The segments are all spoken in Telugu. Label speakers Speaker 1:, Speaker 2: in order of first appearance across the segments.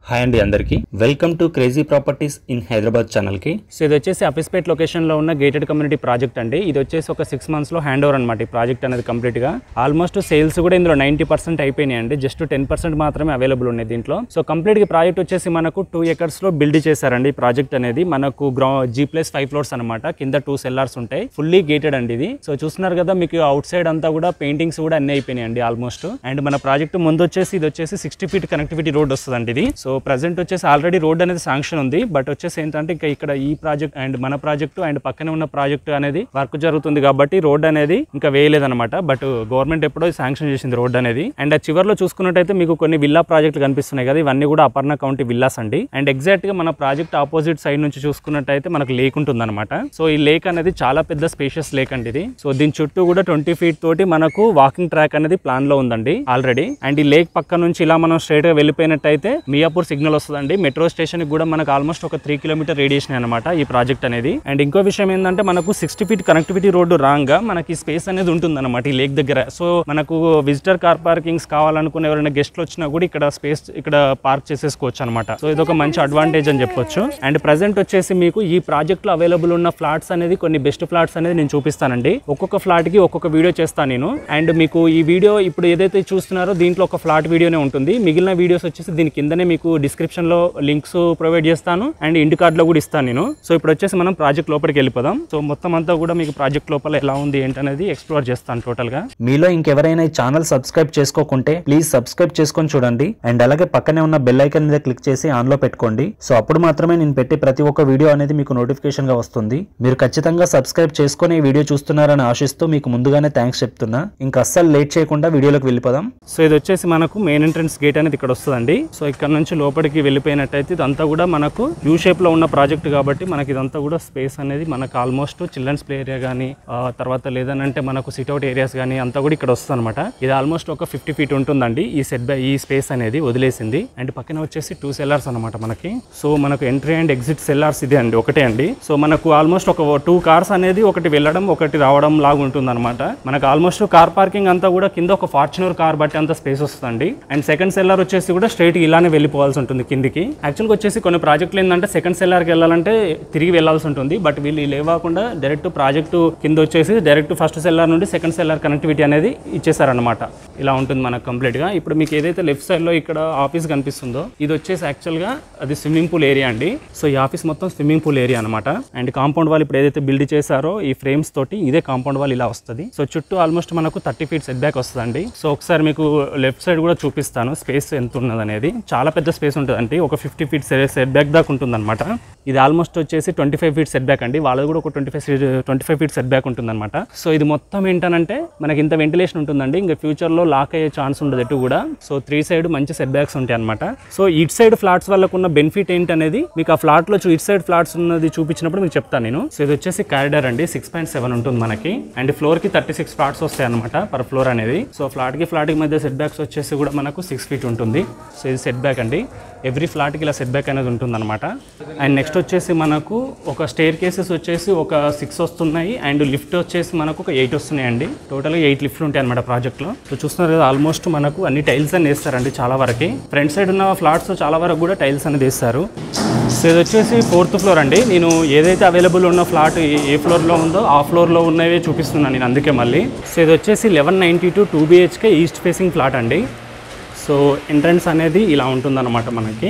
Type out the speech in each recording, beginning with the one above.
Speaker 1: హాయ్ అండి అందరికీ welcome to crazy properties in Hyderabad ఛానల్కి
Speaker 2: సో ఇది వచ్చేసి అఫిస్పేట్ లొకేషన్లో ఉన్న గేటెడ్ కమ్యూనిటీ ప్రాజెక్ట్ అండి ఇది వచ్చేసి ఒక సిక్స్ మంత్స్లో హ్యాండ్ ఓవర్ అనమాట ఈ ప్రాజెక్ట్ అనేది కంప్లీట్గా ఆల్మోస్ట్ సేల్స్ కూడా ఇందులో నైంటీ పర్సెంట్ అయిపోయినాయి అండి జస్ట్ టెన్ పర్సెంట్ మాత్రమే అవైలబుల్ ఉన్నాయి దీంట్లో సో కంప్లీట్గా ప్రాజెక్ట్ వచ్చేసి మనకు టూ ఎకర్స్లో బిల్డ్ చేశారండి ఈ ప్రాజెక్ట్ అనేది మనకు గ్రౌ జీ ప్లస్ ఫైవ్ ఫ్లోర్స్ అనమాట కింద టూ సెల్లార్స్ ఉంటాయి ఫుల్లీ గేటెడ్ అండి ఇది సో చూస్తున్నారు కదా మీకు అవుట్ సైడ్ అంతా కూడా పెయింటింగ్స్ కూడా అన్ని అయిపోయినాయి అండి ఆల్మోస్ట్ అండ్ మన ప్రాజెక్ట్ ముందు వచ్చేసి ఇది వచ్చేసి సిక్స్టీ ఫీట్ కనెక్టివిటీ రోడ్ వస్తుందండి ఇది సో ప్రజెంట్ వచ్చేసి ఆల్రెడీ రోడ్ అనేది శాంక్షన్ ఉంది బట్ వచ్చేసి ఏంటంటే ఇంకా ఇక్కడ ఈ ప్రాజెక్ట్ అండ్ మన ప్రాజెక్టు అండ్ పక్కనే ఉన్న ప్రాజెక్టు అనేది వర్క్ జరుగుతుంది కాబట్టి రోడ్ అనేది ఇంకా వేయలేదన్నమాట బట్ గవర్నమెంట్ ఎప్పుడో శాంక్షన్ చేసింది రోడ్ అనేది అండ్ ఆ చివరిలో చూసుకున్నట్టయితే మీకు కొన్ని విల్లా ప్రాజెక్టులు కనిపిస్తున్నాయి కదా ఇవన్నీ కూడా అపర్ణ కౌంటీ విల్లాస్ అండి అండ్ ఎగ్జాక్ట్ గా మన ప్రాజెక్ట్ ఆపోజిట్ సైడ్ నుంచి చూసుకున్నట్టయితే మనకు లేక్ ఉంటుంది అనమాట సో ఈ లేక్ అనేది చాలా పెద్ద స్పేషియస్ లేక్ అండి ఇది సో దీని చుట్టూ కూడా ట్వంటీ ఫీట్ తోటి మనకు వాకింగ్ ట్రాక్ అనేది ప్లాన్ లో ఉందండి ఆల్రెడీ అండ్ ఈ లేక్ పక్క నుంచి ఇలా మనం స్ట్రైట్ గా వెళ్ళిపోయినట్టయితే మియాపూర్ సిగ్నల్ వస్తుందండి మెట్రో స్టేషన్ కూడా మనకు ఆల్మోస్ట్ ఒక త్రీ కిలోమీటర్ రేడియేషన్ అనమాట ఈ ప్రాజెక్ట్ అనేది అండ్ ఇంకో విషయం ఏంటంటే మనకు సిక్స్టీ ఫీట్ కనెక్టివిటీ రోడ్డు రాంగ్ మనకి స్పేస్ అనేది ఉంటుంది అనమాట ఈ లేక్ దగ్గర సో మనకు విజిటర్ కార్ పార్కింగ్స్ కావాలనుకున్న ఎవరైనా గెస్ట్లు వచ్చినా కూడా ఇక్కడ స్పేస్ ఇక్కడ పార్క్ చేసేసుకోవచ్చు అనమాట సో ఇది ఒక మంచి అడ్వాంటేజ్ అని చెప్పొచ్చు అండ్ ప్రజెంట్ వచ్చేసి మీకు ఈ ప్రాజెక్ట్ లో అవైలబుల్ ఉన్న ఫ్లాట్స్ అనేది కొన్ని బెస్ట్ ఫ్లాట్స్ అనేది నేను చూపిస్తానండి ఒక్కొక్క ఫ్లాట్ కి ఒక్కొక్క వీడియో చేస్తాను నేను అండ్ మీకు ఈ వీడియో ఇప్పుడు ఏదైతే చూస్తున్నారో దీంట్లో ఒక ఫ్లాట్ వీడియోనే ఉంటుంది మిగిలిన వీడియోస్ వచ్చేసి దీని కిందనే మీకు డిస్క్రిప్షన్ లో లింక్స్ ప్రొవైడ్ చేస్తాను అండ్ ఇంటి కార్డ్ లో కూడా ఇస్తాను నేను సో ఇప్పుడు వచ్చేసి మనం ప్రాజెక్ట్ లోపలికి వెళ్ళిపోదాం సో మొత్తం అంతా కూడా మీకు ప్రాజెక్ట్ లోపల ఎలా ఉంది ఏంటనేది ఎక్స్ప్లోర్ చేస్తాను టోటల్ గా
Speaker 1: మీలో ఇంకెవరైనా ఈ ఛానల్ సబ్స్క్రైబ్ చేసుకోకుంటే ప్లీజ్ సబ్స్క్రైబ్ చేసుకొని చూడండి అండ్ అలాగే పక్కనే ఉన్న బెల్ ఐకన్ మీద క్లిక్ చేసి ఆన్ లో పెట్టుకోండి సో అప్పుడు మాత్రమే నేను పెట్టే ప్రతి ఒక్క వీడియో అనేది మీకు నోటిఫికేషన్ గా వస్తుంది మీరు ఖచ్చితంగా సబ్స్క్రైబ్ చేసుకొని ఈ వీడియో చూస్తున్నారని ఆశిస్తూ మీకు ముందుగానే థ్యాంక్స్ చెప్తున్నా ఇంకా అస్సలు లేట్ చేయకుండా వీడియోలోకి వెళ్ళిపోదాం
Speaker 2: సో ఇది వచ్చేసి మనకు మెయిన్ ఎంట్రన్స్ గేట్ అనేది ఇక్కడ వస్తుందండి సో ఇక్కడ నుంచి లోపలికి వెళ్ళిపోయినట్టయితే ఇదంతా కూడా మనకు యూ షేప్ లో ఉన్న ప్రాజెక్ట్ కాబట్టి మనకి ఇదంతా కూడా స్పేస్ అనేది మనకు ఆల్మోస్ట్ చిల్డ్రన్స్ ప్లే ఏరియా కానీ తర్వాత లేదనంటే మనకు సిట్అవుట్ ఏరియాస్ కానీ అంతా కూడా ఇక్కడ వస్తుంది అనమాట ఇది ఆల్మోస్ట్ ఒక ఫిఫ్టీ ఫీట్ ఉంటుందండి ఈ సెట్ బై ఈ స్పేస్ అనేది వదిలేసింది అండ్ పక్కన వచ్చేసి టూ సెల్లార్స్ అనమాట మనకి సో మనకు ఎంట్రీ అండ్ ఎగ్జిట్ సెల్లార్స్ ఇదే అండి ఒకటే అండి సో మనకు ఆల్మోస్ట్ ఒక టూ కార్స్ అనేది ఒకటి వెళ్ళడం ఒకటి రావడం లాగా ఉంటుంది అనమాట మనకు ఆల్మోస్ట్ కార్ పార్కింగ్ అంతా కూడా కింద ఒక ఫార్చునర్ కార్ బట్టి అంత స్పేస్ వస్తుందండి అండ్ సెకండ్ సెల్లార్ వచ్చేసి కూడా స్ట్రైట్ ఇలానే వెళ్ళిపోవాల్సి ఉంటుంది కిందికి యాక్చువల్గా వచ్చేసి కొన్ని ప్రాజెక్టులు ఏంటంటే సెకండ్ సెల్లార్కి వెళ్ళాలంటే తిరిగి వెళ్ళాల్సి ఉంటుంది బట్ వీళ్ళు లేవకుండా డైరెక్ట్ ప్రాజెక్టు కింద వచ్చేసి డైరెక్ట్ ఫస్ట్ సెల్లార్ నుండి సెకండ్ సెల్లార్ కనెక్టివిటీ అనేది ఇచ్చేసారనమాట ఇలా ఉంటుంది మనకు కంప్లీట్గా ఇప్పుడు మీకు ఏదైతే లెఫ్ట్ సైడ్లో ఇక్కడ ఆఫీస్ కనిపిస్తుందో ఇది వచ్చేసి యాక్చువల్గా అది స్విమ్మింగ్ పూల్ ఏరియా అండి సో ఈ ఆఫీస్ మొత్తం స్విమ్మింగ్ పూల్ ఏరియా అనమాట అండ్ కాంపౌండ్ వాల్ ఇప్పుడు ఏదైతే బిల్డ్ చేశారో ఈ ఫ్రేమ్స్ తోటి ఇదే కాంపౌండ్ వాల్ ఇలా వస్తుంది సో చుట్టూ ఆల్మోస్ట్ మనకు థర్టీ ఫీట్ సెట్ బ్యాక్ వస్తుందండి సో ఒకసారి మీకు లెఫ్ట్ సైడ్ కూడా చూపిస్తాను స్పేస్ ఎంత ఉన్నది అనేది చాలా పెద్ద స్పేస్ ఉంటుందండి ఒక ఫిఫ్టీ ఫీట్ సెట్ బ్యాక్ దాకా ఉంటుంది ఇది ఆల్మోస్ట్ వచ్చేసి twenty five feet set back అండి వాళ్ళది కూడా ఒక twenty five twenty five feet set back ఉంటుందన్నమాట సో ఇది మొత్తం ఏంటనంటే మనకి ఇంత వెంటిలేషన్ ఉంటుందండి ఇంకా ఫ్యూచర్లో లాక్ అయ్యే ఛాన్స్ ఉండదు ఎటు కూడా సో త్రీ సైడ్ మంచి సెట్ బ్యాక్స్ ఉంటాయి అనమాట సో ఇట్ సైడ్ ఫ్లాట్స్ వాళ్ళకు ఉన్న బెనిఫిట్ ఏంటనేది మీకు ఆ ఫ్లాట్లో చూ ఇట్ సైడ్ ఫ్లాట్స్ ఉన్నది చూపించినప్పుడు మీకు చెప్తాను నేను సో ఇది వచ్చేసి కారిడార్ అండి సిక్స్ పాయింట్ సెవెన్ ఉంటుంది మనకి అండ్ ఫ్లోర్ కి థర్టీ సిక్స్ ఫ్లాట్స్ వస్తాయి అనమాట పర్ ఫ్లోర్ అనేది సో ఫ్లాట్ కి ఫ్లాట్ కి మధ్య సెట్ బ్యాక్స్ వచ్చేసి కూడా మనకు సిక్స్ ఫీట్ ఉంటుంది సో ఇది సెట్ బ్యాక్ అండి ఎవ్రీ ఫ్లాట్కి ఇలా సెట్ బ్యాక్ అనేది ఉంటుంది అనమాట అండ్ నెక్స్ట్ వచ్చేసి మనకు ఒక స్టేర్ కేసెస్ వచ్చేసి ఒక సిక్స్ వస్తున్నాయి అండ్ లిఫ్ట్ వచ్చేసి మనకు ఒక ఎయిట్ వస్తున్నాయండి టోటల్గా ఎయిట్ లిఫ్ట్లు ఉంటాయి అనమాట ప్రాజెక్ట్లో సో చూస్తున్నారు కదా ఆల్మోస్ట్ మనకు అన్ని టైల్స్ అని వేస్తారండి చాలా వరకు ఫ్రంట్ సైడ్ ఉన్న ఫ్లాట్స్ చాలా వరకు కూడా టైల్స్ అనేది వేస్తారు సో ఇది వచ్చేసి ఫోర్త్ ఫ్లోర్ అండి నేను ఏదైతే అవైలబుల్ ఉన్న ఫ్లాట్ ఏ- ఏ ఫ్లోర్లో ఉందో ఆ ఫ్లోర్లో ఉన్నవే చూపిస్తున్నాను నేను అందుకే మళ్ళీ సో ఇది వచ్చేసి eleven ninety two two BHK east facing flat అండి సో ఎంట్రన్స్ అనేది ఇలా ఉంటుందన్నమాట మనకి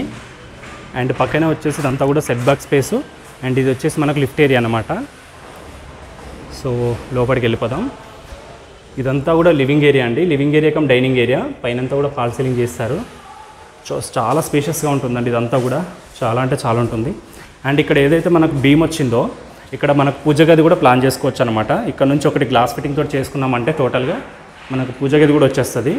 Speaker 2: అండ్ పక్కనే వచ్చేసి ఇదంతా కూడా సెట్ బ్యాక్ స్పేసు అండ్ ఇది వచ్చేసి మనకు లిఫ్ట్ ఏరియా అనమాట సో లోపలికి వెళ్ళిపోదాం ఇదంతా కూడా లివింగ్ ఏరియా అండి living area come dining area పైనంతా కూడా ఫాల్ సీలింగ్ చేస్తారు సో చాలా స్పేషియస్గా ఉంటుందండి ఇదంతా కూడా చాలా అంటే చాలా ఉంటుంది అండ్ ఇక్కడ ఏదైతే మనకు బీమ్ వచ్చిందో ఇక్కడ మనకు పూజ గది కూడా ప్లాన్ చేసుకోవచ్చు అనమాట ఇక్కడ నుంచి ఒకటి గ్లాస్ ఫిట్టింగ్ తోటి చేసుకున్నామంటే టోటల్గా మనకు పూజ గది కూడా వచ్చేస్తుంది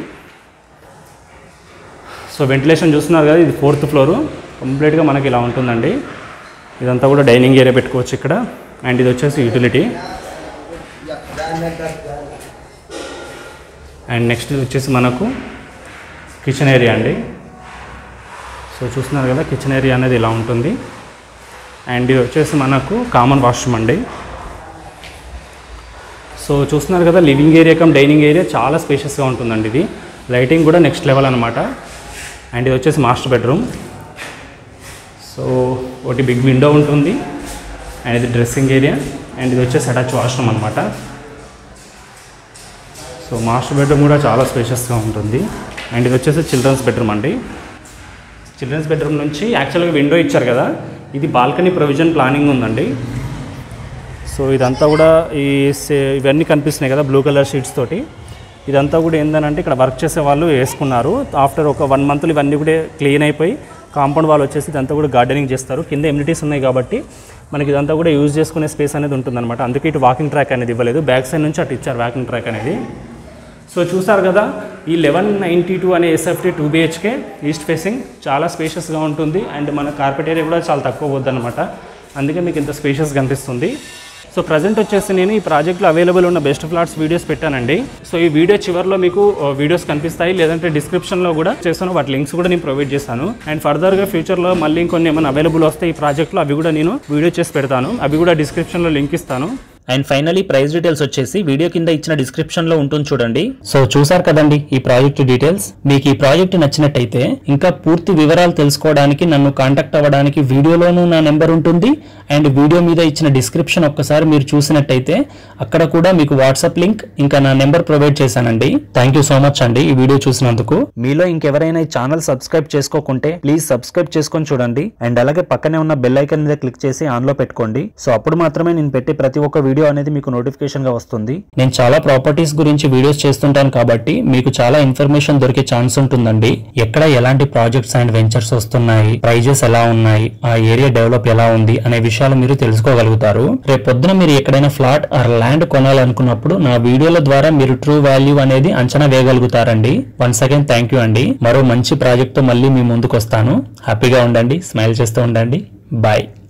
Speaker 2: సో వెంటిలేషన్ చూస్తున్నారు కదా ఇది ఫోర్త్ ఫ్లోరు కంప్లీట్గా మనకి ఇలా ఉంటుందండి ఇదంతా కూడా డైనింగ్ ఏరియా పెట్టుకోవచ్చు ఇక్కడ అండ్ ఇది వచ్చేసి యూటిలిటీ అండ్ నెక్స్ట్ ఇది వచ్చేసి మనకు కిచెన్ ఏరియా అండి సో చూస్తున్నారు కదా కిచెన్ ఏరియా అనేది ఇలా ఉంటుంది అండ్ ఇది వచ్చేసి మనకు కామన్ వాష్రూమ్ అండి సో చూస్తున్నారు కదా living area come dining area చాలా స్పేషియస్గా ఉంటుందండి ఇది లైటింగ్ కూడా నెక్స్ట్ లెవెల్ అనమాట అండ్ ఇది వచ్చేసి మాస్టర్ బెడ్రూమ్ సో ఒకటి బిగ్ విండో ఉంటుంది అండ్ ఇది డ్రెస్సింగ్ ఏరియా అండ్ ఇది వచ్చేసి అటాచ్ వాష్రూమ్ అనమాట సో మాస్టర్ బెడ్రూమ్ కూడా చాలా స్పేషియస్గా ఉంటుంది అండ్ ఇది వచ్చేసి చిల్డ్రన్స్ బెడ్రూమ్ అండి చిల్డ్రన్స్ బెడ్రూమ్ నుంచి యాక్చువల్గా విండో ఇచ్చారు కదా ఇది బాల్కనీ ప్రొవిజన్ ప్లానింగ్ ఉందండి సో ఇదంతా కూడా ఈ సే- ఇవన్నీ కనిపిస్తున్నాయి కదా బ్లూ కలర్ షీట్స్ తోటి ఇదంతా కూడా ఏంటంటే ఇక్కడ వర్క్ చేసే వాళ్ళు వేసుకున్నారు ఆఫ్టర్ ఒక వన్ మంత్లో ఇవన్నీ కూడా క్లీన్ అయిపోయి కాంపౌండ్ వాళ్ళు వచ్చేసి ఇదంతా కూడా గార్డెనింగ్ చేస్తారు కింద ఎమ్యూనిటీస్ ఉన్నాయి కాబట్టి మనకి ఇదంతా కూడా యూజ్ చేసుకునే స్పేస్ అనేది ఉంటుందన్నమాట అందుకే ఇటు వాకింగ్ ట్రాక్ అనేది ఇవ్వలేదు బ్యాక్ సైడ్ నుంచి అటు ఇచ్చారు వాకింగ్ ట్రాక్ అనేది సో చూసారు కదా ఈ లెవెన్ నైంటీ టూ అనే SFT two BHK east facing చాలా స్పేషియస్గా ఉంటుంది అండ్ మన కార్పెట్ ఏరియా కూడా చాలా తక్కువ వద్దనమాట అందుకే మీకు ఇంత స్పేషియస్ కనిపిస్తుంది సో ప్రజెంట్ వచ్చేసి నేను ఈ ప్రాజెక్ట్లో అవైలబుల్ ఉన్న బెస్ట్ ఫ్లాట్స్ వీడియోస్ పెట్టానండి సో ఈ వీడియో చివరిలో మీకు వీడియోస్ కనిపిస్తాయి లేదంటే డిస్క్రిప్షన్లో కూడా చేస్తాను వాటి లింక్స్ కూడా నేను ప్రొవైడ్ చేస్తాను అండ్ ఫర్దర్గా ఫ్యూచర్లో మళ్ళీ ఇంకొన్ని ఏమైనా అవైలబుల్ వస్తాయి ఈ ప్రాజెక్ట్లో అవి కూడా నేను వీడియో చేసి పెడతాను అవి కూడా డిస్క్రిప్షన్లో లింక్ ఇస్తాను
Speaker 1: అండ్ ఫైనలీ ప్రైస్ డీటెయిల్స్ వచ్చేసి వీడియో కింద ఇచ్చిన డిస్క్రిప్షన్ లో ఉంటుంది చూడండి సో చూసారు కదండి ఈ ప్రాజెక్ట్ డీటెయిల్స్ మీకు ఈ ప్రాజెక్ట్ నచ్చినట్టయితే ఇంకా పూర్తి వివరాలు తెలుసుకోవడానికి నన్ను కాంటాక్ట్ అవ్వడానికి వీడియోలోనూ నా నెంబర్ ఉంటుంది అండ్ వీడియో మీద ఇచ్చిన డిస్క్రిప్షన్ ఒక్కసారి మీరు చూసినట్టయితే అక్కడ కూడా మీకు వాట్సాప్ లింక్ ఇంకా నా నెంబర్ ప్రొవైడ్ చేశానండి థ్యాంక్ యూ సో మచ్ అండి ఈ వీడియో చూసినందుకు మీలో ఇంకెవరైనా ఈ ఛానల్ సబ్స్క్రైబ్ చేసుకోకుంటే ప్లీజ్ సబ్స్క్రైబ్ చేసుకొని చూడండి అండ్ అలాగే పక్కనే ఉన్న బెల్ ఐకన్ మీద క్లిక్ చేసి ఆన్ లో పెట్టుకోండి సో అప్పుడు మాత్రమే నేను పెట్టే ప్రతి ఒక్క వీడియో అనేది మీకు నోటిఫికేషన్ గా వస్తుంది నేను చాలా ప్రాపర్టీస్ గురించి వీడియోస్ చేస్తుంటాను కాబట్టి మీకు చాలా ఇన్ఫర్మేషన్ దొరికే ఛాన్స్ ఉంటుందండి ఎక్కడ ఎలాంటి ప్రాజెక్ట్స్ అండ్ వెంచర్స్ వస్తున్నాయి ప్రైజెస్ ఎలా ఉన్నాయి ఆ ఏరియా డెవలప్ ఎలా ఉంది అనే విషయాలు మీరు తెలుసుకోగలుగుతారు రేపు పొద్దున మీరు ఎక్కడైనా ఫ్లాట్ ఆర్ ల్యాండ్ కొనాలనుకున్నప్పుడు నా వీడియోల ద్వారా మీరు ట్రూ వాల్యూ అనేది అంచనా వేయగలుగుతారండి వన్స్ అగైన్ థ్యాంక్ యూ అండి మరో మంచి ప్రాజెక్ట్ తో మళ్ళీ మీ ముందుకు వస్తాను హ్యాపీగా ఉండండి స్మైల్ చేస్తూ ఉండండి బాయ్